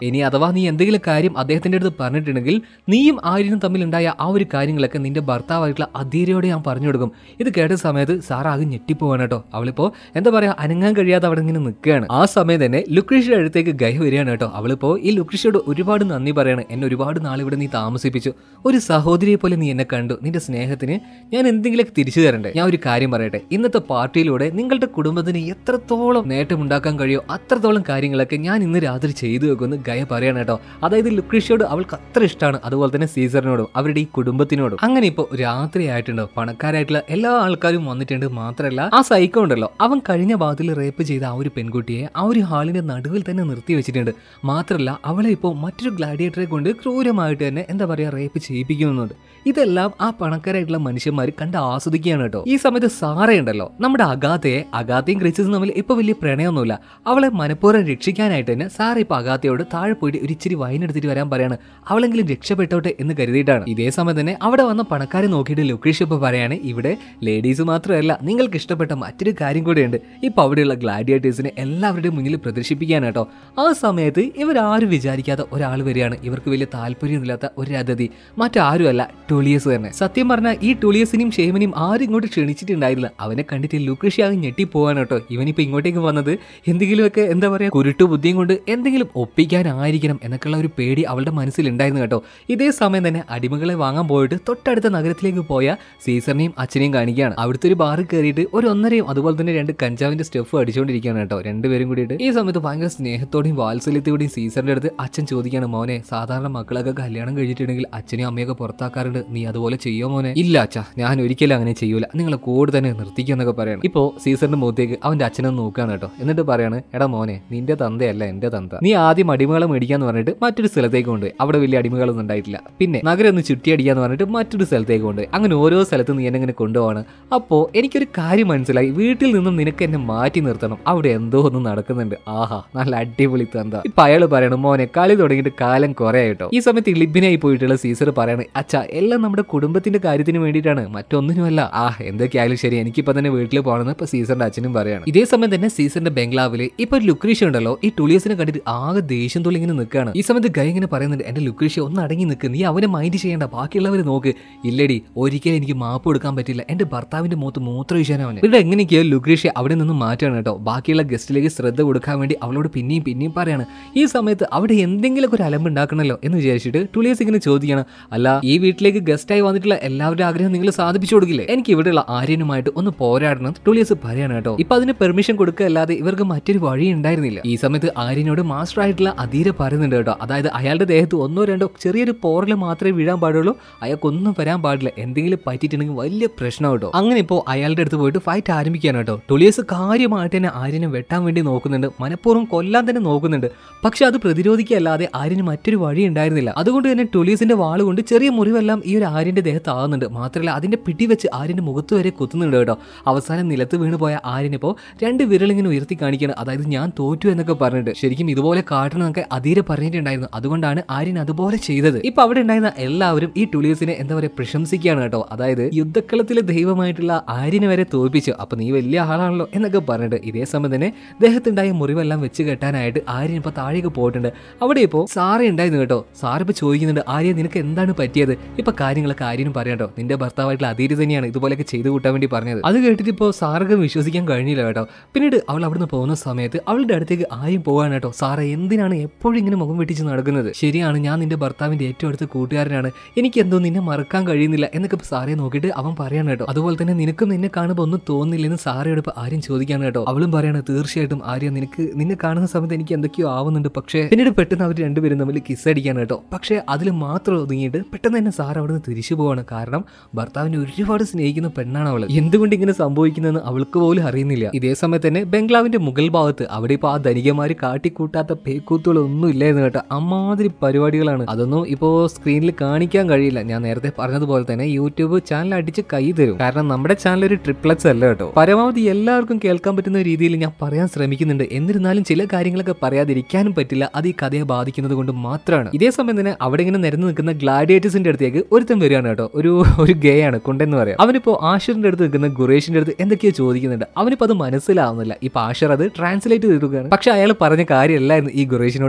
നീ എന്തെങ്കിലും കാര്യം അദ്ദേഹത്തിന്റെ അടുത്ത് പറഞ്ഞിട്ടുണ്ടെങ്കിൽ നീയും ആര്യനും തമ്മിലുണ്ടായ ആ ഒരു കാര്യങ്ങളൊക്കെ നിന്റെ ഭർത്താവായിട്ടുള്ള അധീരയോടെ ഞാൻ പറഞ്ഞു കൊടുക്കും ഇത് കേട്ട സമയത്ത് സാർ ആകെ ഞെട്ടിപ്പോവാണ് കേട്ടോ അവളിപ്പോ എന്താ പറയാ അനങ്ങാൻ കഴിയാതെ അവിടെ ഇങ്ങനെ നിൽക്കുകയാണ് ആ സമയം തന്നെ ലുക്രീഷയുടെ അടുത്തേക്ക് ഗയ വരികയാണ് കേട്ടോ അവളിപ്പോ ഈ ലുക്രീഷയോട് ഒരുപാട് നന്ദി പറയാണ് എന്നെ ഒരുപാട് നാൾ ഇവിടെ നീ താമസിപ്പിച്ചു ഒരു സഹോദരിയെ പോലെ നീ എന്നെ കണ്ടു നിന്റെ സ്നേഹത്തിന് ഞാൻ എന്തെങ്കിലുമൊക്കെ തിരിച്ചു തരണ്ടേ ഞാൻ ഒരു കാര്യം പറയട്ടെ ഇന്നത്തെ പാർട്ടിയിലൂടെ നിങ്ങളുടെ കുടുംബത്തിന് എത്രത്തോളം നേട്ടമുണ്ടാക്കാൻ കഴിയോ അത്രത്തോളം കാര്യങ്ങളൊക്കെ ഞാൻ ഇന്ന് രാത്രി ചെയ്തു വെക്കുമെന്ന് ഗയ പറയാണ് കേട്ടോ അതായത് ലുക്രീഷയോട് അവൾക്ക് അത്ര ഇഷ്ടമാണ് അതുപോലെ തന്നെ സീസറിനോടും അവരുടെ ഈ കുടുംബത്തിനോടും അങ്ങനെ ഇപ്പോൾ രാത്രി ആയിട്ടുണ്ടോ പണക്കാരായിട്ടുള്ള എല്ലാ ആൾക്കാരും വന്നിട്ടുണ്ട് മാത്രമല്ല ആ സൈക്കോ ഉണ്ടല്ലോ അവൻ കഴിഞ്ഞ ഭാഗത്തിൽ റേപ്പ് ചെയ്ത ആ ഒരു പെൺകുട്ടിയെ ആ ഒരു ഹാളിന്റെ നടുവിൽ തന്നെ നിർത്തി വെച്ചിട്ടുണ്ട് മാത്രമല്ല അവളെ ഇപ്പോൾ മറ്റൊരു ഗ്ലാഡിയേറ്ററെ കൊണ്ട് ക്രൂരമായിട്ട് തന്നെ എന്താ പറയാ റേപ്പ് ചെയ്യിപ്പിക്കുന്നുണ്ട് ഇതെല്ലാം ആ പണക്കാരായിട്ടുള്ള മനുഷ്യന്മാർ കണ്ട് ആസ്വദിക്കുകയാണ് കേട്ടോ ഈ സമയത്ത് സാറയുണ്ടല്ലോ നമ്മുടെ അഗാത്തയെ അഗാത്തയും ക്രിച്ചസും തമ്മിൽ ഇപ്പൊ വലിയ പ്രണയമൊന്നുമില്ല അവളെ മനഃപൂർവ്വം രക്ഷിക്കാനായിട്ട് തന്നെ സാർ ഇപ്പൊ അഗാത്തയോട് താഴെ പോയിട്ട് ഒരു ഇച്ചിരി വൈൻ എടുത്തിട്ട് വരാൻ പറയാണ് അവളെങ്കിലും രക്ഷപ്പെട്ടോട്ടെ എന്ന് കരുതിയിട്ടാണ് ഇതേ സമയം തന്നെ അവിടെ വന്ന പണക്കാരെ നോക്കിയിട്ട് ലുക്രീഷ് ഇപ്പൊ പറയാണ് ഇവിടെ ലേഡീസ് മാത്രമല്ല നിങ്ങൾക്ക് ഇഷ്ടപ്പെട്ട മറ്റൊരു കാര്യം കൂടെയുണ്ട് ഇപ്പൊ അവിടെയുള്ള ഗ്ലാഡിയേറ്റേഴ്സിനെ എല്ലാവരുടെയും മുന്നിൽ പ്രദർശിപ്പിക്കാൻ കേട്ടോ ആ സമയത്ത് ഇവരാരും വിചാരിക്കാത്ത ഒരാൾ വരികയാണ് ഇവർക്ക് വലിയ താല്പര്യമില്ലാത്ത ഒരു അതിഥി മറ്റാരുമല്ല ടൂളിയസ് തന്നെ സത്യം പറഞ്ഞാൽ ഈ ടൂളിയസിനെയും ഷേമിനെയും ആരും ഇങ്ങോട്ട് ക്ഷണിച്ചിട്ടുണ്ടായിരുന്നില്ല അവനെ കണ്ടിട്ട് ലുക്രീഷ് ആകെ ഞെട്ടിപ്പോവാണ് കേട്ടോ ഇവനിപ്പോ ഇങ്ങോട്ടേക്ക് വന്നത് എന്തെങ്കിലുമൊക്കെ എന്താ പറയാ കുരുട്ടു ബുദ്ധിയും കൊണ്ട് എന്തെങ്കിലും ഒപ്പിക്കാനായിരിക്കണം എന്നൊക്കെയുള്ള ഒരു പേടി അവളുടെ മനസ്സിലുണ്ടായിരുന്നു കേട്ടോ ഇതേ സമയം തന്നെ അടിമകളെ വാങ്ങാൻ പോയിട്ട് തൊട്ടടുത്ത നഗരത്തിലേക്ക് പോയ സീസറിനെയും അച്ഛനെയും കാണിക്കുകയാണ് അവിടുത്തെ ഒരു ബാറിൽ കയറിയിട്ട് ഒരു ഒന്നരയും അതുപോലെ തന്നെ രണ്ട് കഞ്ചാവിന്റെ സ്റ്റെഫ് അടിച്ചുകൊണ്ടിരിക്കുകയാണ് കേട്ടോ രണ്ടുപേരും കൂടിയിട്ട് ഈ സമയത്ത് ഭയങ്കര സ്നേഹത്തോടെയും വാത്സല്യത്തോടെയും സീസറിന്റെ അടുത്ത് അച്ഛൻ ചോദിക്കുകയാണ് മോനെ സാധാരണ മക്കളൊക്കെ കല്യാണം കഴിച്ചിട്ടുണ്ടെങ്കിൽ അച്ഛനെയും അമ്മയൊക്കെ പുറത്താക്കാറുണ്ട് നീ അതുപോലെ ചെയ്യോ മോനെ ഇല്ല അച്ഛാ ഞാൻ ഒരിക്കലും അങ്ങനെ ചെയ്യൂല നിങ്ങളെ കൂടെ തന്നെ നിർത്തിക്കുക എന്നൊക്കെ പറയണം ഇപ്പോ സീസറിന്റെ മുഖത്തേക്ക് അവന്റെ അച്ഛനെ നോക്കുകയാണ് കേട്ടോ എന്നിട്ട് പറയാണ് എടാ മോനെ നിന്റെ തന്തയല്ല എന്റെ തന്ത നീ ആദ്യം അടിമകളെ മേടിക്കാന്ന് പറഞ്ഞിട്ട് മറ്റൊരു സ്ഥലത്തേക്ക് കൊണ്ടുപോയി അവിടെ വലിയ അടിമകളൊന്നും ഉണ്ടായിട്ടില്ല പിന്നെ നഗരം ഒന്ന് ചുറ്റിയടിക്കാന്ന് പറഞ്ഞിട്ട് മറ്റൊരു സ്ഥലത്തേക്ക് കൊണ്ടുപോയി അങ്ങനെ ഓരോ സ്ഥലത്ത് നീ എന്നെ ഇങ്ങനെ കൊണ്ടുപോവാണ് അപ്പോ എനിക്കൊരു കാര്യം മനസ്സിലായി വീട്ടിൽ നിന്നും നിനക്ക് എന്നെ മാറ്റി നിർത്തണം അവിടെ എന്തോ ഒന്ന് നടക്കുന്നുണ്ട് ആഹാ നല്ല അടിപൊളി തന്ത ഇപ്പൊ അയാള് പറയണം മോനെ കളി തുടങ്ങിയിട്ട് കാലം കുറെ ആയിട്ടോ ഈ സമയത്ത് ഇളിബിനായി പോയിട്ടുള്ള സീസർ പറയണേ അച്ഛാ എല്ലാം നമ്മുടെ കുടുംബത്തിന്റെ കാര്യത്തിന് വേണ്ടിയിട്ടാണ് മറ്റൊന്നിനുമല്ല ആ എന്തൊക്കെയായാലും ശരി എനിക്കിപ്പോ തന്നെ വീട്ടിൽ പോകണമെന്ന് ഇപ്പൊ സീസറിന്റെ അച്ഛനും പറയാണ് ഇതേ സമയം തന്നെ സീസറിന്റെ ബംഗ്ലാവില് ഇപ്പൊ ഒരു ലുക്രീഷ ഉണ്ടല്ലോ ഈ ടുളിയസിനെ കണ്ടിട്ട് ആകെ ദേഷ്യം തുള്ളി ഇങ്ങനെ നിൽക്കുകയാണ് ഈ സമയത്ത് ഗൈ ഇങ്ങനെ പറയുന്നുണ്ട് എന്റെ ലുക്രീഷ ഒന്ന് അടങ്ങി നിൽക്ക് നീ അവനെ മൈൻഡ് ചെയ്യേണ്ട ബാക്കിയുള്ളവരെ നോക്ക് ഇല്ലടി ഒരിക്കലും എനിക്ക് മാപ്പ് കൊടുക്കാൻ പറ്റില്ല എന്റെ ഭർത്താവിന്റെ മുഖത്ത് മൂത്ര വീശാൻ അവന് ഇവിടെ എങ്ങനെയൊക്കെയോ ലുക്രീഷ അവിടെ നിന്ന് മാറ്റാണ് കേട്ടോ ബാക്കിയുള്ള ഗസ്റ്റിലേക്ക് ശ്രദ്ധ കൊടുക്കാൻ വേണ്ടി അവളോട് പിന്നെയും പിന്നെയും പറയാണ് ഈ സമയത്ത് അവിടെ എന്തെങ്കിലുമൊക്കെ ഒരു അലമ്പ് ഉണ്ടാക്കണല്ലോ എന്ന് വിചാരിച്ചിട്ട് ടുളിയസ് ഇങ്ങനെ ചോദിക്കണം അല്ല ഈ വീട്ടിലേക്ക് ഗസ്റ്റായി വന്നിട്ടുള്ള എല്ലാവരുടെ ആഗ്രഹം നിങ്ങൾ സാധിപ്പിച്ചു കൊടുക്കില്ലേ എനിക്ക് ഇവിടെയുള്ള ആര്യനുമായിട്ട് ഒന്ന് പോരാടണം ടുളിയസ് പറയാണ് കേട്ടോ ഇപ്പൊ അതിന് പെർമിഷൻ കൊടുക്കുക അല്ലാതെ ഇവർക്ക് മറ്റൊരു വഴി ഉണ്ടായിരുന്നില്ല ഈ സമയത്ത് ആര്യനോട് മാസ്റ്റർ ആയിട്ടുള്ള അധീര പറയുന്നുണ്ട് കേട്ടോ അതായത് അയാളുടെ ദേഹത്ത് ഒന്നോ രണ്ടോ ചെറിയൊരു പോറൽ മാത്രമേ വീഴാൻ പാടുള്ളൂ അയാൾക്കൊന്നും വരാൻ പാടില്ല എന്തെങ്കിലും പറ്റിയിട്ടുണ്ടെങ്കിൽ വലിയ പ്രശ്നം കേട്ടോ അങ്ങനെ ഇപ്പോൾ അയാളുടെ അടുത്ത് പോയിട്ട് ഫൈറ്റ് ആരംഭിക്കുകയാണ് കേട്ടോ ടൊളിയസ് കാര്യമായിട്ട് തന്നെ ആര്യനെ വെട്ടാൻ വേണ്ടി നോക്കുന്നുണ്ട് മനഃപൂർവ്വം കൊല്ലാൻ തന്നെ നോക്കുന്നുണ്ട് പക്ഷെ അത് പ്രതിരോധിക്കല്ലാതെ ആര്യന് മറ്റൊരു വഴി ഉണ്ടായിരുന്നില്ല അതുകൊണ്ട് തന്നെ ടൊളിയസിന്റെ വാള് കൊണ്ട് ചെറിയ മുറിവെല്ലാം ഈ ഒരു ആര്യന്റെ ദേഹത്താവുന്നുണ്ട് മാത്രമല്ല അതിന്റെ പിടി വെച്ച് ആര്യന്റെ മുഖത്ത് വരെ കുത്തുന്നുണ്ട് കേട്ടോ അവസാനം നിലത്ത് വീണ് പോയ ആര്യനിപ്പോ രണ്ട് വിരലിങ്ങനെ ഉയർത്തി കാണിക്കുകയാണ് അതായത് ഞാൻ തോറ്റു എന്നൊക്കെ പറഞ്ഞിട്ട് ശരിക്കും ഇതുപോലെ കാട്ടണം എന്നൊക്കെ അധീര പറഞ്ഞിട്ടുണ്ടായിരുന്നു അതുകൊണ്ടാണ് ആര്യൻ അതുപോലെ ചെയ്തത് ഇപ്പൊ അവിടെ ഉണ്ടായിരുന്ന എല്ലാവരും ഈ ടുളിയസിനെ എന്താ പറയുക പ്രശംസിക്കുകയാണ് കേട്ടോ അതായത് യുദ്ധക്കളത്തിലെ ദൈവമായിട്ടുള്ള ആര്യനെ വരെ തോൽപ്പിച്ചു അപ്പൊ നീ വലിയ ആളാണല്ലോ എന്നൊക്കെ പറഞ്ഞിട്ട് ഇതേ സമയം തന്നെ ദേഹത്തുണ്ടായ മുറിവെല്ലാം വെച്ച് കെട്ടാനായിട്ട് ആര്യൻ ഇപ്പൊ താഴേക്ക് പോയിട്ടുണ്ട് അവിടെ ഇപ്പോ സാറേ ഉണ്ടായിരുന്നു കേട്ടോ സാർ ഇപ്പൊ ചോദിക്കുന്നുണ്ട് ആര്യ നിനക്ക് എന്താണ് പറ്റിയത് ഇപ്പൊ കാര്യങ്ങളൊക്കെ ആര്യനും പറയാട്ടോ നിന്റെ ഭർത്താവായിട്ടുള്ള അതീര് തന്നെയാണ് ഇതുപോലെയൊക്കെ ചെയ്തു കൂട്ടാൻ വേണ്ടി പറഞ്ഞത് അത് കേട്ടിട്ട് ഇപ്പോൾ സാർക്ക് വിശ്വസിക്കാൻ കഴിഞ്ഞില്ല കേട്ടോ പിന്നീട് അവൾ അവിടുന്ന് പോകുന്ന സമയത്ത് അവളുടെ അടുത്തേക്ക് ആരും പോവാണ് കേട്ടോ സാറേ എന്തിനാണ് എപ്പോഴും ഇങ്ങനെ മുഖം വെട്ടിച്ച് നടക്കുന്നത് ശരിയാണ് ഞാൻ നിന്റെ ഭർത്താവിന്റെ ഏറ്റവും അടുത്ത കൂട്ടുകാരനാണ് എനിക്ക് എന്തോ നിന്നെ മറക്കാൻ കഴിയുന്നില്ല എന്നൊക്കെ ഇപ്പൊ സാറെ നോക്കിയിട്ട് അവൻ പറയാണ് കേട്ടോ അതുപോലെ തന്നെ നിനക്കും നിന്നെ കാണുമ്പോൾ ഒന്നും തോന്നില്ലെന്ന് സാറയോട് ഇപ്പൊ ആര്യം ചോദിക്കാണ് കേട്ടോ അവളും പറയാണ് തീർച്ചയായിട്ടും ആര്യ നിനക്ക് നിന്നെ കാണുന്ന സമയത്ത് എനിക്ക് എന്തൊക്കെയോ ആവുന്നുണ്ട് പക്ഷേ പിന്നീട് പെട്ടെന്ന് അവർ രണ്ടുപേരും തമ്മിൽ കിസ് അടിക്കാണ് കേട്ടോ പക്ഷേ അതിൽ മാത്രം ഒതുങ്ങിയിട്ട് പെട്ടെന്ന് തന്നെ സാർ അവിടെ നിന്ന് തിരിച്ചു പോവാണ് കാരണം ഭർത്താവിനെ ഒരുപാട് സ്നേഹിക്കുന്ന പെണ്ണാണ് അവൾ എന്തുകൊണ്ട് ഇങ്ങനെ സംഭവിക്കുന്നതെന്ന് അവൾക്ക് പോലും അറിയുന്നില്ല ഇതേ സമയത്ത് തന്നെ ബംഗ്ലാവിന്റെ മുകൾ ഭാഗത്ത് അവിടെ ഇപ്പൊ ആ ധനികമാര് കാട്ടിക്കൂട്ടാത്ത പേക്കൂത്തുകളൊന്നും ഇല്ലായിരുന്നു കേട്ടോ അമ്മാതിരി പരിപാടികളാണ് അതൊന്നും ഇപ്പോ സ്ക്രീനിൽ കാണിക്കാൻ കഴിയില്ല ഞാൻ നേരത്തെ പറഞ്ഞതുപോലെ തന്നെ യൂട്യൂബ് ചാനൽ അടിച്ച് കൈ തരും കാരണം നമ്മുടെ ചാനൽ ഒരു ട്രിപ്ലക്സ് അല്ല കേട്ടോ പരമാവധി എല്ലാവർക്കും കേൾക്കാൻ പറ്റുന്ന രീതിയിൽ ഞാൻ പറയാൻ ശ്രമിക്കുന്നുണ്ട് എന്നിരുന്നാലും ചില കാര്യങ്ങളൊക്കെ പറയാതിരിക്കാനും പറ്റില്ല അത് ഈ കഥയെ ബാധിക്കുന്നത് കൊണ്ട് മാത്രമാണ് ഇതേ സമയം തന്നെ അവിടെ ഇങ്ങനെ നിരന്ന് നിൽക്കുന്ന ഗ്ലാഡിയേറ്റേഴ്സിന്റെ അടുത്തേക്ക് ഒരുത്തൻ വരികയാണ് കേട്ടോ ഒരു ഒരു ഗേ ആണ് കൊണ്ടെന്ന് പറയാം അവനിപ്പോ ആഷിറിന്റെ അടുത്ത് നിൽക്കുന്ന ഗുറേഷിന്റെ അടുത്ത് എന്തൊക്കെയോ ചോദിക്കുന്നുണ്ട് അവനിപ്പോ അത് മനസ്സിലാവുന്നില്ല ഇപ്പൊ ആഷിർ അത് ട്രാൻസ്ലേറ്റ് ചെയ്തിരിക്കുകയാണ് പക്ഷെ അയാൾ പറഞ്ഞ കാര്യമല്ലായിരുന്നു ഈ ഗുറേഷിനോട് പറഞ്ഞത്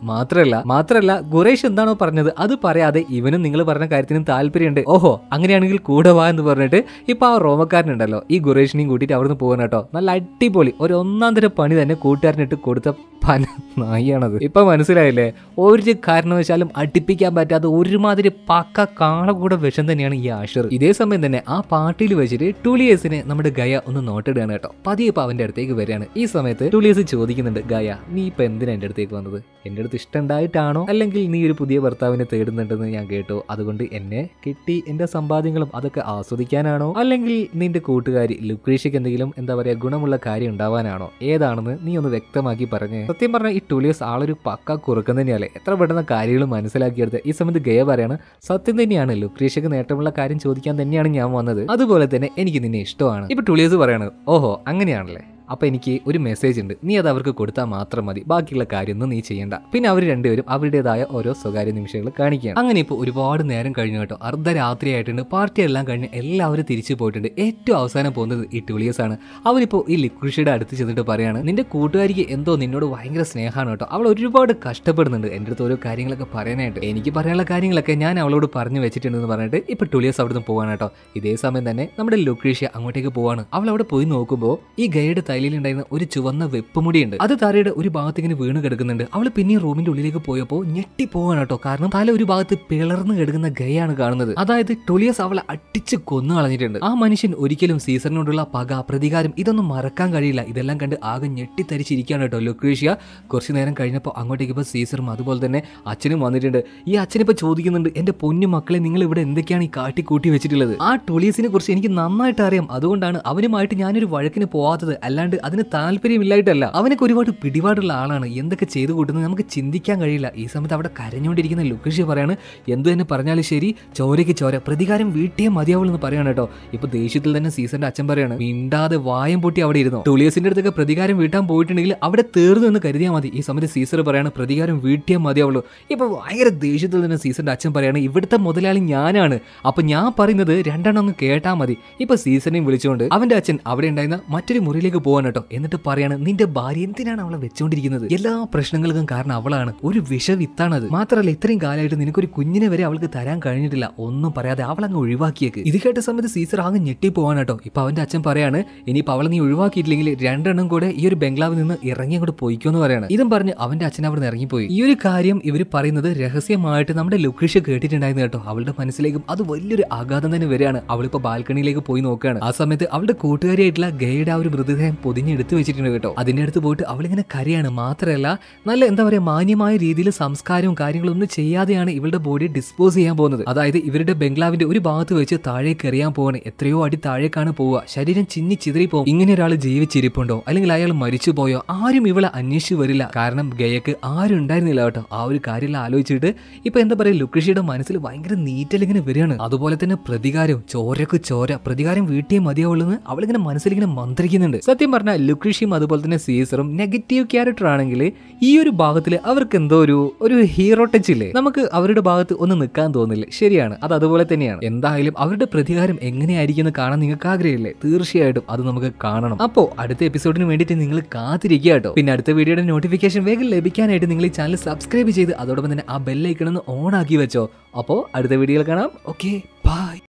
മാത്രല്ല മാത്രല്ല ഖുറേഷ് എന്താണോ പറഞ്ഞത് അത് പറയാതെ ഇവനും നിങ്ങൾ പറഞ്ഞ കാര്യത്തിനും താല്പര്യമുണ്ട് ഓഹോ അങ്ങനെയാണെങ്കിൽ കൂടെ വാ എന്ന് പറഞ്ഞിട്ട് ഇപ്പൊ ആ റോമക്കാരനുണ്ടല്ലോ ഈ ഖുറേഷിനെയും കൂട്ടിയിട്ട് അവിടുന്ന് പോകാൻ കേട്ടോ നല്ല അടിപൊളി ഒരു ഒന്നാം തരം പണി തന്നെ കൂട്ടുകാരനിട്ട് കൊടുത്ത പന നായിയാണത് ഇപ്പൊ മനസ്സിലായില്ലേ ഒരു കാരണവശാലും അടുപ്പിക്കാൻ പറ്റാത്ത ഒരുമാതിരി പക്ക കാള കൂടെ വിഷം തന്നെയാണ് ഈ ആഷർ ഇതേ സമയം തന്നെ ആ പാർട്ടിയിൽ വെച്ചിട്ട് ടൂലിയസിനെ നമ്മുടെ ഗയ ഒന്ന് നോട്ടിടുകയാണ് കേട്ടോ പതിയെ ഇപ്പൊ അവന്റെ അടുത്തേക്ക് വരികയാണ് ഈ സമയത്ത് ടൂലിയസ് ചോദിക്കുന്നുണ്ട് ഗയ നീ ഇപ്പൊ എന്തിനാ എന്റെ അടുത്തേക്ക് വന്നത് എന്റെ അടുത്ത് ഇഷ്ടമുണ്ടായിട്ടാണോ അല്ലെങ്കിൽ നീ ഒരു പുതിയ ഭർത്താവിനെ തേടുന്നുണ്ടെന്ന് ഞാൻ കേട്ടു അതുകൊണ്ട് എന്നെ കിട്ടി എന്റെ സമ്പാദ്യങ്ങളും അതൊക്കെ ആസ്വദിക്കാനാണോ അല്ലെങ്കിൽ നിന്റെ കൂട്ടുകാരി ലുക്രീഷയ്ക്ക് എന്തെങ്കിലും എന്താ പറയാ ഗുണമുള്ള കാര്യം ഉണ്ടാവാനാണോ ഏതാണെന്ന് നീ ഒന്ന് വ്യക്തമാക്കി പറഞ്ഞേ സത്യം പറഞ്ഞാൽ ഈ ടൂലിയസ് ആളൊരു പക്ക കുറുക്കം തന്നെയല്ലേ എത്ര പെട്ടെന്ന് കാര്യങ്ങൾ മനസ്സിലാക്കിയെടുത്ത് ഈ സമയത്ത് ഗയ പറയാണ് സത്യം തന്നെയാണ് ലുക്രീഷയ്ക്ക് നേട്ടമുള്ള കാര്യം ചോദിക്കാൻ തന്നെയാണ് ഞാൻ വന്നത് അതുപോലെ തന്നെ എനിക്ക് നിന്നെ ഇഷ്ടമാണ് ഇപ്പൊ ടൂലിയസ് പറയാണ് ഓഹോ അങ്ങനെയാണല്ലേ അപ്പൊ എനിക്ക് ഒരു മെസ്സേജ് ഉണ്ട് നീ അത് അവർക്ക് കൊടുത്താൽ മാത്രം മതി ബാക്കിയുള്ള കാര്യമൊന്നും നീ ചെയ്യണ്ട പിന്നെ അവർ രണ്ടുപേരും അവരുടേതായ ഓരോ സ്വകാര്യ നിമിഷങ്ങൾ കാണിക്കുകയാണ് അങ്ങനെ ഇപ്പോൾ ഒരുപാട് നേരം കഴിഞ്ഞു കേട്ടോ അർദ്ധരാത്രി ആയിട്ടുണ്ട് പാർട്ടി എല്ലാം കഴിഞ്ഞ് എല്ലാവരും തിരിച്ചു പോയിട്ടുണ്ട് ഏറ്റവും അവസാനം പോകുന്നത് ഈ ടൂളിയസ് ആണ് അവനിപ്പോൾ ഈ ലിക്വിഷയുടെ അടുത്ത് ചെന്നിട്ട് പറയാണ് നിന്റെ കൂട്ടുകാരിക്ക് എന്തോ നിന്നോട് ഭയങ്കര സ്നേഹമാണ് കേട്ടോ അവൾ ഒരുപാട് കഷ്ടപ്പെടുന്നുണ്ട് എൻ്റെ അടുത്ത് ഓരോ കാര്യങ്ങളൊക്കെ പറയാനായിട്ട് എനിക്ക് പറയാനുള്ള കാര്യങ്ങളൊക്കെ ഞാൻ അവളോട് പറഞ്ഞു വെച്ചിട്ടുണ്ടെന്ന് പറഞ്ഞിട്ട് ഇപ്പൊ ടൂളിയസ് അവിടുന്ന് പോവാണ് കേട്ടോ ഇതേ സമയം തന്നെ നമ്മുടെ ലുക്രീഷ്യ അങ്ങോട്ടേക്ക് പോവാണ് അവൾ അവിടെ പോയി നോക്കുമ്പോൾ ഈ ഗൈഡ് തലയിലുണ്ടായിരുന്ന ഒരു ചുവന്ന വെപ്പുമുടിയുണ്ട് അത് തലയുടെ ഒരു ഭാഗത്ത് ഇങ്ങനെ വീണ് കിടക്കുന്നുണ്ട് അവൾ പിന്നെ റൂമിന്റെ ഉള്ളിലേക്ക് പോയപ്പോൾ ഞെട്ടി പോവാണ് കേട്ടോ കാരണം തല ഒരു ഭാഗത്ത് പിളർന്ന് കിടക്കുന്ന ഗയാണ് കാണുന്നത് അതായത് ടൊളിയസ് അവളെ അടിച്ച് കൊന്നു കളഞ്ഞിട്ടുണ്ട് ആ മനുഷ്യൻ ഒരിക്കലും സീസറിനോടുള്ള പക പ്രതികാരം ഇതൊന്നും മറക്കാൻ കഴിയില്ല ഇതെല്ലാം കണ്ട് ആകെ ഞെട്ടിത്തരിച്ചിരിക്കുകയാണ് കേട്ടോ ലുക്രീഷ്യ കുറച്ചു നേരം കഴിഞ്ഞപ്പോൾ അങ്ങോട്ടേക്ക് ഇപ്പോൾ സീസറും അതുപോലെ തന്നെ അച്ഛനും വന്നിട്ടുണ്ട് ഈ അച്ഛനിപ്പോൾ ചോദിക്കുന്നുണ്ട് എന്റെ പൊന്നു മക്കളെ നിങ്ങൾ ഇവിടെ എന്തൊക്കെയാണ് ഈ കാട്ടി കൂട്ടി വെച്ചിട്ടുള്ളത് ആ ടൊളിയസിനെ കുറിച്ച് എനിക്ക് നന്നായിട്ട് അറിയാം അതുകൊണ്ടാണ് അവനുമായിട്ട് ഞാനൊരു വഴക്കിന് പോവാത്തത് അല്ലാണ്ട് അതിന് താല്പര്യമില്ലായിട്ടല്ല അവനൊക്കെ ഒരുപാട് പിടിപാടുള്ള ആളാണ് എന്തൊക്കെ ചെയ്തു കൂട്ടുന്നത് നമുക്ക് ചിന്തിക്കാൻ കഴിയില്ല ഈ സമയത്ത് അവിടെ കരഞ്ഞുകൊണ്ടിരിക്കുന്ന ലുക്കൃഷി പറയാണ് എന്തു തന്നെ പറഞ്ഞാലും ശരി ചോരയ്ക്ക് ചോര പ്രതികാരം വീട്ടിയേ മതിയാവുള്ളൂ എന്ന് പറയാണ് കേട്ടോ ഇപ്പൊ ദേഷ്യത്തിൽ തന്നെ സീസന്റെ അച്ഛൻ പറയാണ് മിണ്ടാതെ വായം പൊട്ടി അവിടെ ഇരുന്നു ടൂളിയസിന്റെ അടുത്തൊക്കെ പ്രതികാരം വീട്ടാൻ പോയിട്ടുണ്ടെങ്കിൽ അവിടെ തീർന്നു എന്ന് കരുതിയാൽ മതി ഈ സമയത്ത് സീസർ പറയാണ് പ്രതികാരം വീട്ടിയേ മതിയാവുള്ളൂ ഇപ്പൊ ഭയങ്കര ദേഷ്യത്തിൽ തന്നെ സീസന്റെ അച്ഛൻ പറയാണ് ഇവിടുത്തെ മുതലാളി ഞാനാണ് അപ്പൊ ഞാൻ പറയുന്നത് രണ്ടെണ്ണം ഒന്ന് കേട്ടാ മതി ഇപ്പൊ സീസനെയും വിളിച്ചുകൊണ്ട് അവന്റെ അച്ഛൻ അവിടെ ഉണ്ടായിരുന്ന മറ്റൊരു മുറിയിലേക്ക് പോകാൻ കേട്ടോ എന്നിട്ട് പറയാണ് നിന്റെ ഭാര്യ എന്തിനാണ് അവളെ വെച്ചുകൊണ്ടിരിക്കുന്നത് എല്ലാ പ്രശ്നങ്ങൾക്കും കാരണം അവളാണ് ഒരു വിഷവിത്താണത് മാത്രമല്ല ഇത്രയും കാലമായിട്ട് നിനക്കൊരു കുഞ്ഞിനെ വരെ അവൾക്ക് തരാൻ കഴിഞ്ഞിട്ടില്ല ഒന്നും പറയാതെ അവളങ്ങ് ഒഴിവാക്കിയേക്ക് ഇത് കേട്ട സമയത്ത് സീസർ ആകെ ഞെട്ടി പോവാൻ കേട്ടോ ഇപ്പൊ അവന്റെ അച്ഛൻ പറയാണ് ഇനിയിപ്പോ അവളെ നീ ഒഴിവാക്കിയിട്ടില്ലെങ്കിൽ രണ്ടെണ്ണം കൂടെ ഈ ഒരു ബംഗ്ലാവിൽ നിന്ന് ഇറങ്ങി അങ്ങോട്ട് പോയിക്കോന്ന് പറയാണ് ഇതും പറഞ്ഞ് അവന്റെ അച്ഛൻ അവിടെ നിന്ന് ഇറങ്ങിപ്പോയി ഈ ഒരു കാര്യം ഇവർ പറയുന്നത് രഹസ്യമായിട്ട് നമ്മുടെ ലുക്രിഷ കേട്ടിട്ടുണ്ടായിരുന്നു കേട്ടോ അവളുടെ മനസ്സിലേക്കും അത് വലിയൊരു ആഘാതം തന്നെ വരികയാണ് അവളിപ്പോ ബാൽക്കണിയിലേക്ക് പോയി നോക്കുകയാണ് ആ സമയത്ത് അവളുടെ കൂട്ടുകാരിയായിട്ടുള്ള ഗയുടെ ആ ഒരു മൃതദേഹം പൊതിഞ്ഞെടുത്ത് വെച്ചിട്ടുണ്ട് കേട്ടോ അതിന്റെ അടുത്ത് പോയിട്ട് അവളിങ്ങനെ കരയാണ് മാത്രമല്ല നല്ല എന്താ പറയാ മാന്യമായ രീതിയിൽ സംസ്കാരവും കാര്യങ്ങളും ഒന്നും ചെയ്യാതെയാണ് ഇവളുടെ ബോഡി ഡിസ്പോസ് ചെയ്യാൻ പോകുന്നത് അതായത് ഇവരുടെ ബംഗ്ലാവിന്റെ ഒരു ഭാഗത്ത് വെച്ച് താഴേക്ക് എറിയാൻ പോവാണ് എത്രയോ അടി താഴേക്കാണ് പോവുക ശരീരം ചിന്നി ചിതറി പോകും ഇങ്ങനെ ഒരാൾ ജീവിച്ചിരിപ്പുണ്ടോ അല്ലെങ്കിൽ അയാൾ മരിച്ചു പോയോ ആരും ഇവളെ അന്വേഷിച്ചു വരില്ല കാരണം ഗയക്ക് ആരും ഉണ്ടായിരുന്നില്ല കേട്ടോ ആ ഒരു കാര്യം ആലോചിച്ചിട്ട് ഇപ്പൊ എന്താ പറയാ ലുക്രിഷിയുടെ മനസ്സിൽ ഭയങ്കര നീറ്റൽ ഇങ്ങനെ വരികയാണ് അതുപോലെ തന്നെ പ്രതികാരം ചോരക്ക് ചോര പ്രതികാരം വീട്ടിയേ മതിയാവുള്ളൂ അവളിങ്ങനെ മനസ്സിലിങ്ങനെ മന്ത്രിക്കുന്നുണ്ട് സത്യം പറഞ്ഞാൽ ലുക്രിഷിയും അതുപോലെ തന്നെ സീസറും നെഗറ്റീവ് ക്യാരക്ടർ ആണെങ്കിൽ ഈ ഒരു ഭാഗത്തിൽ അവർക്ക് എന്തോ ഒരു ഒരു ഹീറോ ടച്ച് ഇല്ലേ നമുക്ക് അവരുടെ ഭാഗത്ത് ഒന്ന് നിൽക്കാൻ തോന്നില്ല ശരിയാണ് അത് അതുപോലെ തന്നെയാണ് എന്തായാലും അവരുടെ പ്രതികാരം എങ്ങനെയായിരിക്കും എന്ന് കാണാൻ നിങ്ങൾക്ക് ആഗ്രഹമില്ലേ തീർച്ചയായിട്ടും അത് നമുക്ക് കാണണം അപ്പോ അടുത്ത എപ്പിസോഡിന് വേണ്ടിയിട്ട് നിങ്ങൾ കാത്തിരിക്കുക കേട്ടോ പിന്നെ അടുത്ത വീഡിയോയുടെ നോട്ടിഫിക്കേഷൻ വേഗം ലഭിക്കാനായിട്ട് നിങ്ങൾ ഈ ചാനൽ സബ്സ്ക്രൈബ് ചെയ്ത് അതോടൊപ്പം തന്നെ ആ ബെല്ലൈക്കണമെന്ന് ഓൺ ആക്കി വെച്ചോ അപ്പോൾ അടുത്ത വീഡിയോയിൽ കാണാം ഓക്കെ ബൈ